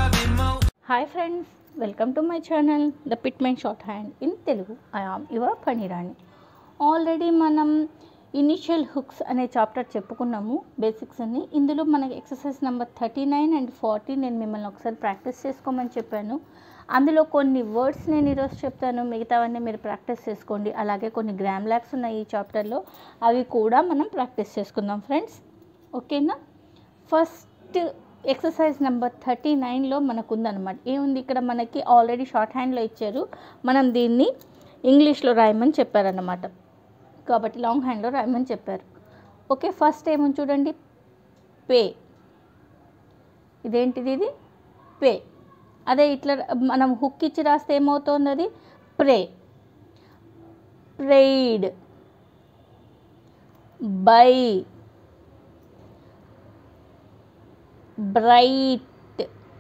hi friends welcome to my channel the Pitman shorthand in Telugu I am your Panirani already మనం initial hooks అనే chapter చెప్పుకున్నాము basics అన్ని ఇందులో మనకి exercise number thirty nine and forty నేను మిమ్మల్ని ఒకసారి ప్రాక్టీస్ చేసుకోమని చెప్పాను అందులో కొన్ని వర్డ్స్ నేను ఈరోజు చెప్తాను మిగతావన్నీ మీరు ప్రాక్టీస్ చేసుకోండి అలాగే కొన్ని గ్రామ్ ల్యాక్స్ ఉన్నాయి ఈ చాప్టర్లో అవి కూడా మనం ప్రాక్టీస్ చేసుకుందాం ఫ్రెండ్స్ ఓకేనా ఫస్ట్ ఎక్సర్సైజ్ నెంబర్ థర్టీ నైన్లో మనకు ఉందన్నమాట ఏముంది ఇక్కడ మనకి ఆల్రెడీ షార్ట్ హ్యాండ్లో ఇచ్చారు మనం దీన్ని ఇంగ్లీష్లో రాయమని చెప్పారన్నమాట కాబట్టి లాంగ్ హ్యాండ్లో రాయమని చెప్పారు ఓకే ఫస్ట్ ఏముంది చూడండి పే ఇదేంటిది ఇది పే అదే ఇట్లా మనం హుక్ ఇచ్చి రాస్తే ఏమవుతుంది అది pray prayed by bright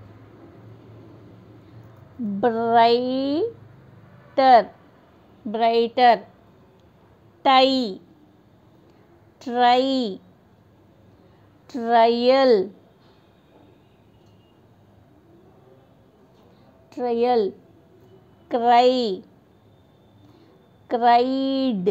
brighter brighter tie try trial trial cry cried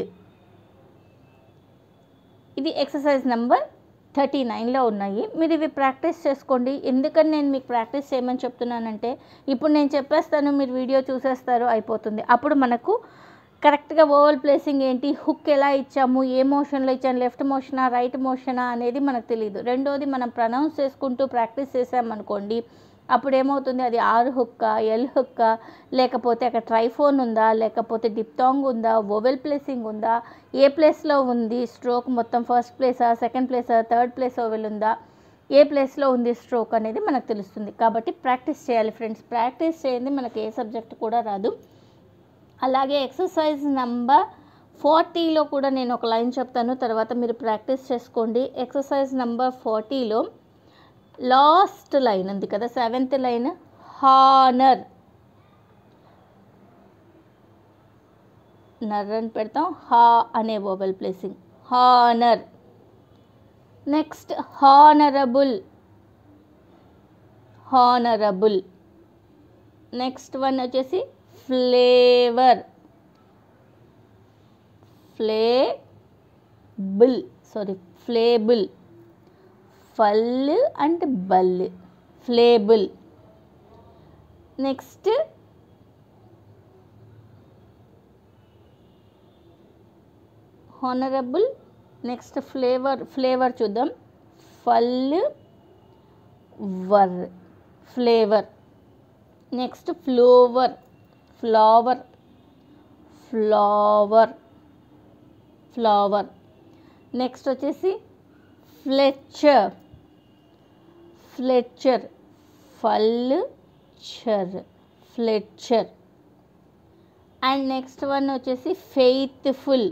ఇది ఎక్సర్సైజ్ నెంబర్ థర్టీ నైన్లో ఉన్నాయి మీరు ఇవి ప్రాక్టీస్ చేసుకోండి ఎందుకని నేను మీకు ప్రాక్టీస్ చేయమని చెప్తున్నానంటే ఇప్పుడు నేను చెప్పేస్తాను మీరు వీడియో చూసేస్తారు అయిపోతుంది అప్పుడు మనకు కరెక్ట్గా ఓవల్ ప్లేసింగ్ ఏంటి హుక్ ఎలా ఇచ్చాము ఏ మోషన్లో ఇచ్చాము లెఫ్ట్ మోషనా రైట్ మోషనా అనేది మనకు తెలియదు రెండోది మనం ప్రనౌన్స్ చేసుకుంటూ ప్రాక్టీస్ చేసామనుకోండి అప్పుడు ఏమవుతుంది అది ఆర్ హుక్క ఎల్ హుక్క లేకపోతే అక్కడ ట్రైఫోన్ ఉందా లేకపోతే డిప్టాంగ్ ఉందా ఓవెల్ ప్లేసింగ్ ఉందా ఏ ప్లేస్లో ఉంది స్ట్రోక్ మొత్తం ఫస్ట్ ప్లేసా సెకండ్ ప్లేసా థర్డ్ ప్లేస్ ఓవెల్ ఉందా ఏ ప్లేస్లో ఉంది స్ట్రోక్ అనేది మనకు తెలుస్తుంది కాబట్టి ప్రాక్టీస్ చేయాలి ఫ్రెండ్స్ ప్రాక్టీస్ చేయండి మనకి ఏ సబ్జెక్ట్ కూడా రాదు అలాగే ఎక్సర్సైజ్ నెంబర్ ఫార్టీలో కూడా నేను ఒక లైన్ చెప్తాను తర్వాత మీరు ప్రాక్టీస్ చేసుకోండి ఎక్సర్సైజ్ నెంబర్ ఫార్టీలో లాస్ట్ లైన్ ఉంది కదా సెవెంత్ లైన్ హానర్ నర్ అని పెడతాం హా అనే vowel placing honour next honourable honourable next one వచ్చేసి flavour fallible sorry fallible fel and bel fallible next honourable next flavour flavour చూద్దాం fel ver flavour next flower flower flower flower next వచ్చేసి Fletcher Fletcher fel cher Fletcher and next one వచ్చేసి faithful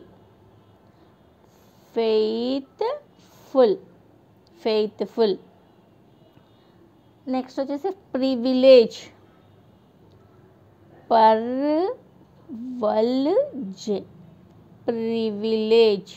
faithful faithful next వచ్చేసి privilege per vel jay privilege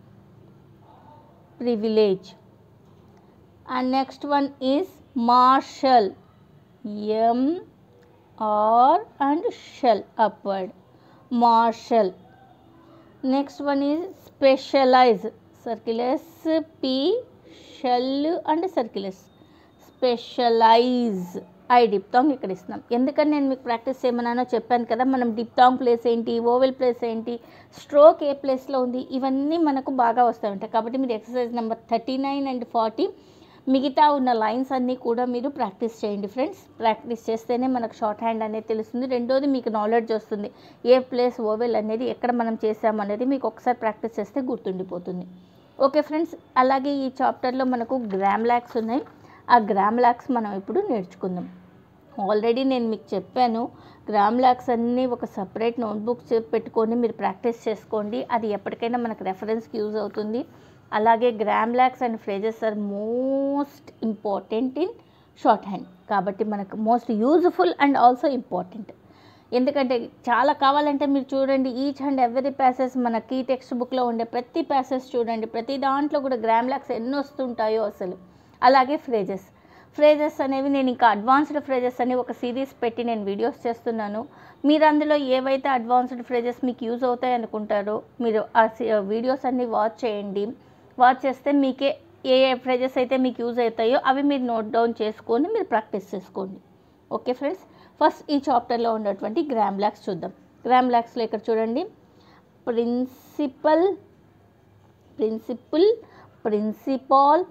privilege and next one is marshal m r and shell upward marshal next one is specialize circle s p shell and circle s specialise I diphthong ఇక్కడ ఇస్తున్నాం ఎందుకని నేను మీకు practice చేయమన్నానో చెప్పాను కదా మనం diphthong place ఏంటి vowel place ఏంటి స్ట్రోక్ ఏ ప్లేస్లో ఉంది ఇవన్నీ మనకు బాగా వస్తాయంట కాబట్టి మీరు exercise number thirty nine and forty మిగతా ఉన్న లైన్స్ అన్నీ కూడా మీరు ప్రాక్టీస్ చేయండి ఫ్రెండ్స్ ప్రాక్టీస్ చేస్తేనే మనకు షార్ట్ హ్యాండ్ అనేది తెలుస్తుంది రెండోది మీకు నాలెడ్జ్ వస్తుంది ఏ ప్లేస్ ఓవెల్ అనేది ఎక్కడ మనం చేసామనేది మీకు ఒకసారి ప్రాక్టీస్ చేస్తే గుర్తుండిపోతుంది ఓకే ఫ్రెండ్స్ అలాగే ఈ చాప్టర్లో మనకు గ్రామ్ ల్యాక్స్ ఉన్నాయి ఆ గ్రామ్ ల్యాక్స్ మనం ఇప్పుడు నేర్చుకుందాం ఆల్రెడీ నేను మీకు చెప్పాను గ్రామ్ ల్యాక్స్ అన్నీ ఒక సపరేట్ నోట్బుక్ పెట్టుకొని మీరు ప్రాక్టీస్ చేసుకోండి అది ఎప్పటికైనా మనకు రెఫరెన్స్కి యూజ్ అవుతుంది అలాగే grammalogues and phrases are most important in shorthand కాబట్టి మనకు most useful and also important ఎందుకంటే చాలా కావాలంటే మీరు చూడండి ఈచ్ అండ్ ఎవ్రీ ప్యాసెస్ మన కీ టెక్స్ట్ బుక్లో ఉండే ప్రతి ప్యాసెస్ చూడండి ప్రతి దాంట్లో కూడా గ్రామ్ ల్యాక్స్ ఎన్ని వస్తుంటాయో అసలు అలాగే ఫ్రేజెస్ ఫ్రేజెస్ అనేవి నేను ఇంకా అడ్వాన్స్డ్ ఫ్రేజెస్ అని ఒక సిరీస్ పెట్టి నేను వీడియోస్ చేస్తున్నాను మీరు అందులో ఏవైతే అడ్వాన్స్డ్ ఫ్రేజెస్ మీకు యూజ్ అవుతాయి అనుకుంటారో మీరు ఆ వీడియోస్ అన్నీ వాచ్ చేయండి వాచ్ చేస్తే మీకే ఏ ఏ ఫ్రేజెస్ అయితే మీకు యూజ్ అవుతాయో అవి మీరు నోట్ డౌన్ చేసుకొని మీరు ప్రాక్టీస్ చేసుకోండి ఓకే ఫ్రెండ్స్ ఫస్ట్ ఈ చాప్టర్లో ఉన్నటువంటి గ్రామ్ లాక్స్ చూద్దాం గ్రామ్ లాక్స్లో ఇక్కడ చూడండి ప్రిన్సిపల్ ప్రిన్సిపల్ ప్రిన్సిపాల్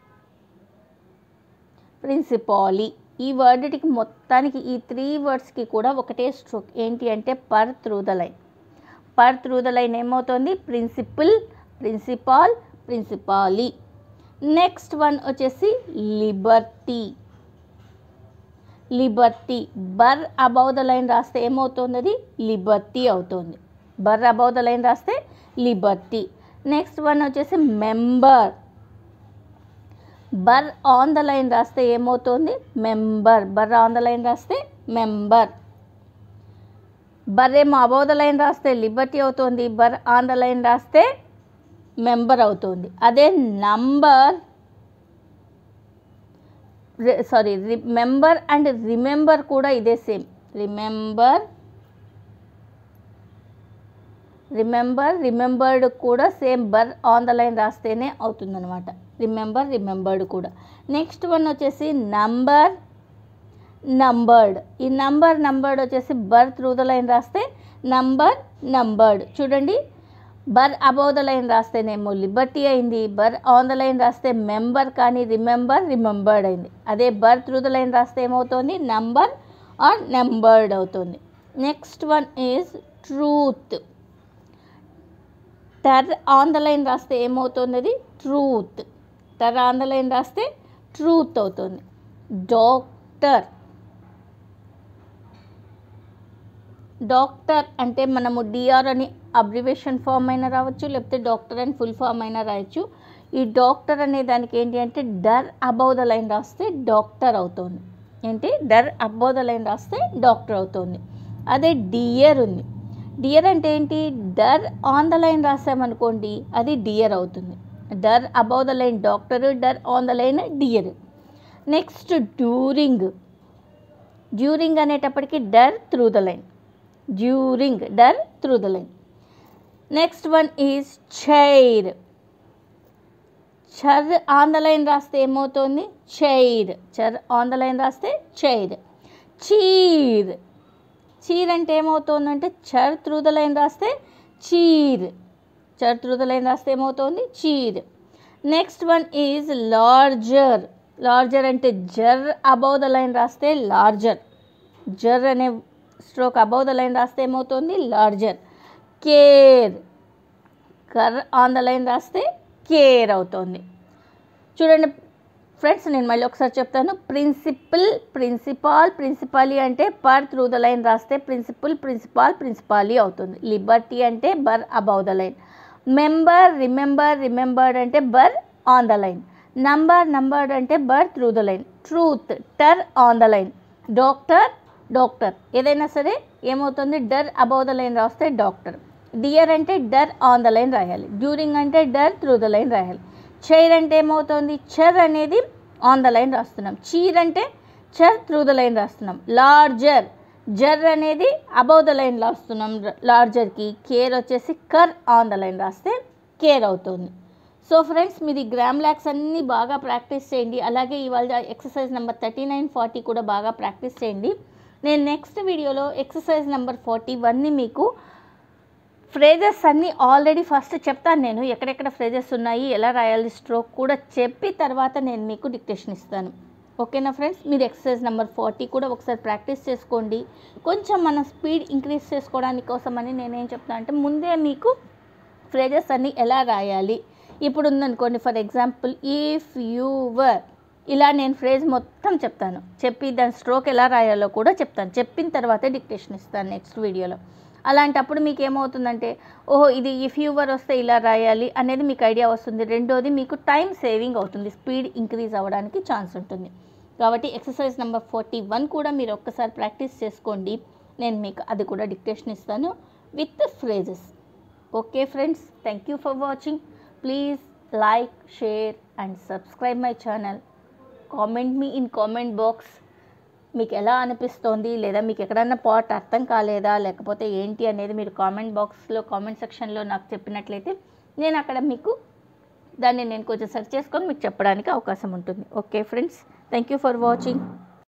ప్రిన్సిపాలి ఈ వర్డ్కి మొత్తానికి ఈ త్రీ వర్డ్స్కి కూడా ఒకటే స్ట్రోక్ ఏంటి అంటే per through the line per through the line ఏమవుతుంది principle principal principally next one వచ్చేసి liberty liberty ber above the line రాస్తే ఏమవుతుంది అది లిబర్టీ అవుతుంది బర్ అబౌవ్ ద లైన్ రాస్తే లిబర్టీ నెక్స్ట్ వన్ వచ్చేసి member ber on the line రాస్తే ఏమవుతుంది member ber on the line రాస్తే మెంబర్ బర్ ఏమో అబౌవ్ ద లైన్ రాస్తే లిబర్టీ అవుతుంది బర్ ఆన్ ద లైన్ రాస్తే మెంబర్ అవుతుంది అదే number sorry remember and remember కూడా ఇదే సేమ్ రిమెంబర్ రిమెంబర్ రిమెంబర్డ్ కూడా same ber on the line రాస్తేనే అవుతుందన్నమాట రిమెంబర్ రిమెంబర్డ్ కూడా నెక్స్ట్ వన్ వచ్చేసి నంబర్ నంబర్డ్ ఈ నంబర్ నంబర్డ్ వచ్చేసి బర్ త్రూ ద లైన్ రాస్తే నంబర్ నంబర్డ్ చూడండి బర్ అబౌవ్ ద లైన్ రాస్తేనేమో లిబర్టీ అయింది బర్ ఆన్ ద లైన్ రాస్తే మెంబర్ కానీ రిమెంబర్ రిమెంబర్డ్ అయింది అదే బర్ త్రూ ద లైన్ రాస్తే ఏమవుతుంది నంబర్ ఆర్ నెంబర్డ్ అవుతుంది next one is truth ter on the line రాస్తే ఏమవుతుంది అది truth ter on the line రాస్తే ట్రూత్ అవుతుంది డాక్టర్ డాక్టర్ అంటే మనము డిఆర్ అని అబ్రివేషన్ ఫామ్ అయినా రావచ్చు లేకపోతే డాక్టర్ అని ఫుల్ ఫామ్ అయినా రాయొచ్చు ఈ డాక్టర్ అనే దానికి ఏంటి అంటే డర్ అబౌవ్ ద లైన్ రాస్తే డాక్టర్ అవుతుంది ఏంటి డర్ అబౌవ్ ద లైన్ రాస్తే డాక్టర్ అవుతుంది అదే డియర్ ఉంది డియర్ అంటే ఏంటి డర్ ఆన్ ద లైన్ రాసామనుకోండి అది డియర్ అవుతుంది der above the line doctor der on the line dear next during during అనేటప్పటికి der through the line during der through the line next one is chair cher on the line రాస్తే ఏమవుతుంది chair cher on the line రాస్తే chair cheer cheer అంటే ఏమవుతుందంటే cher through the line రాస్తే cheer cher through the line రాస్తే ఏమవుతుంది cheer next one is larger larger అంటే jer above the line రాస్తే లార్జర్ జర్ అనే స్ట్రోక్ అబౌవ్ ద లైన్ రాస్తే ఏమవుతుంది larger care ker on the line రాస్తే care అవుతుంది చూడండి ఫ్రెండ్స్ నేను మళ్ళీ ఒకసారి చెప్తాను ప్రిన్సిపల్ ప్రిన్సిపాల్ ప్రిన్సిపాలి అంటే పర్ త్రూ ద లైన్ రాస్తే ప్రిన్సిపల్ ప్రిన్సిపాల్ ప్రిన్సిపాలి అవుతుంది లిబర్టీ అంటే ber above the line member remember remembered అంటే ber on the line number numbered అంటే ber through the line truth ter on the line doctor doctor ఏదైనా సరే ఏమవుతుంది der above the line రాస్తే doctor dear అంటే der on the line రాయాలి during అంటే der through the line రాయాలి chair అంటే ఏమవుతుంది చర్ అనేది ఆన్ ద లైన్ రాస్తున్నాం చీర్ అంటే చర్ త్రూ ద లైన్ రాస్తున్నాం లార్జర్ జర్ అనేది అబౌవ్ ద లైన్ రాస్తున్నాం లార్జర్కి కేర్ వచ్చేసి కర్ ఆన్ ద లైన్ రాస్తే కేర్ అవుతుంది సో ఫ్రెండ్స్ మీది గ్రామ్ ల్యాక్స్ అన్నీ బాగా ప్రాక్టీస్ చేయండి అలాగే ఇవాళ exercise number thirty nine forty కూడా బాగా ప్రాక్టీస్ చేయండి నేను నెక్స్ట్ వీడియోలో ఎక్సర్సైజ్ నెంబర్ ఫార్టీ వన్ని మీకు ఫ్రేజెస్ అన్నీ ఆల్రెడీ ఫస్ట్ చెప్తాను నేను ఎక్కడెక్కడ ఫ్రేజెస్ ఉన్నాయి ఎలా రాయాలి స్ట్రోక్ కూడా చెప్పి తర్వాత నేను మీకు డిక్టేషన్ ఇస్తాను ఓకేనా ఫ్రెండ్స్ మీరు ఎక్సర్సైజ్ నెంబర్ ఫార్టీ కూడా ఒకసారి ప్రాక్టీస్ చేసుకోండి కొంచెం మన స్పీడ్ ఇంక్రీజ్ చేసుకోవడానికి కోసమని నేనేం చెప్తాను అంటే ముందే మీకు ఫ్రేజెస్ అన్నీ ఎలా రాయాలి ఇప్పుడు ఉందనుకోండి for example if you were ఇలా నేను ఫ్రేజ్ మొత్తం చెప్తాను చెప్పి దాని స్ట్రోక్ ఎలా రాయాలో కూడా చెప్తాను చెప్పిన తర్వాతే డిక్టేషన్ ఇస్తాను నెక్స్ట్ వీడియోలో అలాంటప్పుడు మీకు ఏమవుతుందంటే ఓహో ఇది ఇఫ్ యూవర్ వస్తే ఇలా రాయాలి అనేది మీకు ఐడియా వస్తుంది రెండోది మీకు టైం సేవింగ్ అవుతుంది స్పీడ్ ఇంక్రీజ్ అవ్వడానికి ఛాన్స్ ఉంటుంది కాబట్టి ఎక్సర్సైజ్ నెంబర్ ఫార్టీ వన్ కూడా మీరు ఒక్కసారి ప్రాక్టీస్ చేసుకోండి నేను మీకు అది కూడా డిక్టేషన్ ఇస్తాను with phrases okay friends thank you for watching please like share and subscribe my channel comment మీ ఇన్ కామెంట్ బాక్స్ మీకు ఎలా అనిపిస్తోంది లేదా మీకు ఎక్కడన్నా పార్ట్ అర్థం కాలేదా లేకపోతే ఏంటి అనేది మీరు కామెంట్ బాక్స్లో కామెంట్ సెక్షన్లో నాకు చెప్పినట్లయితే నేను అక్కడ మీకు దాన్ని నేను కొంచెం సెర్చ్ చేసుకొని మీకు చెప్పడానికి అవకాశం ఉంటుంది okay friends thank you for watching